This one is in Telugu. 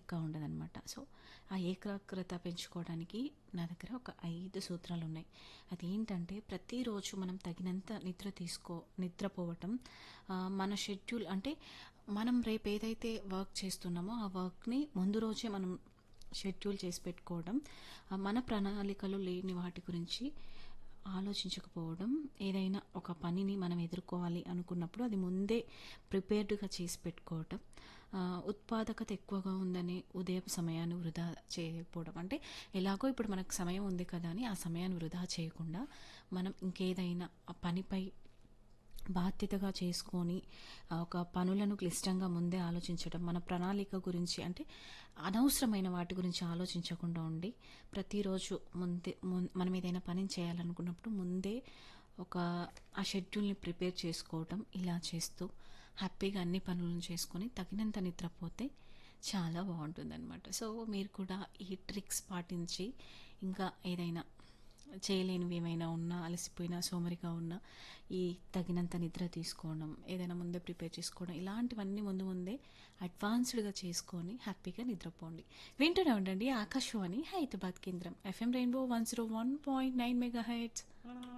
చిరాగ్గా ఉండదన్నమాట సో ఆ ఏకాగ్రత పెంచుకోవడానికి నా దగ్గర ఒక ఐదు సూత్రాలు ఉన్నాయి అదేంటంటే ప్రతిరోజు మనం తగినంత నిద్ర తీసుకో నిద్రపోవటం ఆ, మన షెడ్యూల్ అంటే మనం రేపు ఏదైతే వర్క్ చేస్తున్నామో ఆ వర్క్ని ముందు రోజే మనం షెడ్యూల్ చేసి పెట్టుకోవడం ఆ, మన ప్రణాళికలు లేని వాటి గురించి ఆలోచించకపోవడం ఏదైనా ఒక పనిని మనం ఎదుర్కోవాలి అనుకున్నప్పుడు అది ముందే ప్రిపేర్డ్గా చేసి పెట్టుకోవటం ఆ, ఉత్పాదకత ఎక్కువగా ఉందని ఉదయం సమయాన్ని వృధా చేయకపోవడం అంటే ఎలాగో ఇప్పుడు మనకు సమయం ఉంది కదా అని ఆ సమయాన్ని వృధా చేయకుండా మనం ఇంకేదైనా ఆ పనిపై బాధ్యతగా చేసుకొని ఆ, ఒక పనులను క్లిష్టంగా ముందే ఆలోచించడం మన ప్రణాళిక గురించి అంటే అనవసరమైన వాటి గురించి ఆలోచించకుండా ఉండి ప్రతిరోజు ముందే ముం- మనం ఏదైనా పని చేయాలనుకున్నప్పుడు ముందే ఒక ఆ షెడ్యూల్ని ప్రిపేర్ చేసుకోవడం ఇలా చేస్తూ హ్యాపీగా అన్ని పనులను చేసుకొని తగినంత నిద్రపోతే చాలా బాగుంటుందన్నమాట సో మీరు కూడా ఈ ట్రిక్స్ పాటించి ఇంకా ఏదైనా చేయలేనివి ఏమైనా ఉన్నా అలసిపోయినా సోమరిగా ఉన్నా ఈ తగినంత నిద్ర తీసుకోవడం ఏదైనా ముందే ప్రిపేర్ చేసుకోవడం ఇలాంటివన్నీ ముందు ముందే అడ్వాన్స్డ్గా చేసుకొని హ్యాపీగా నిద్రపోండి వింటూనే ఉండండి ఆకాశవాణి హైదరాబాద్ కేంద్రం FM rainbow one zero one point nine mega heights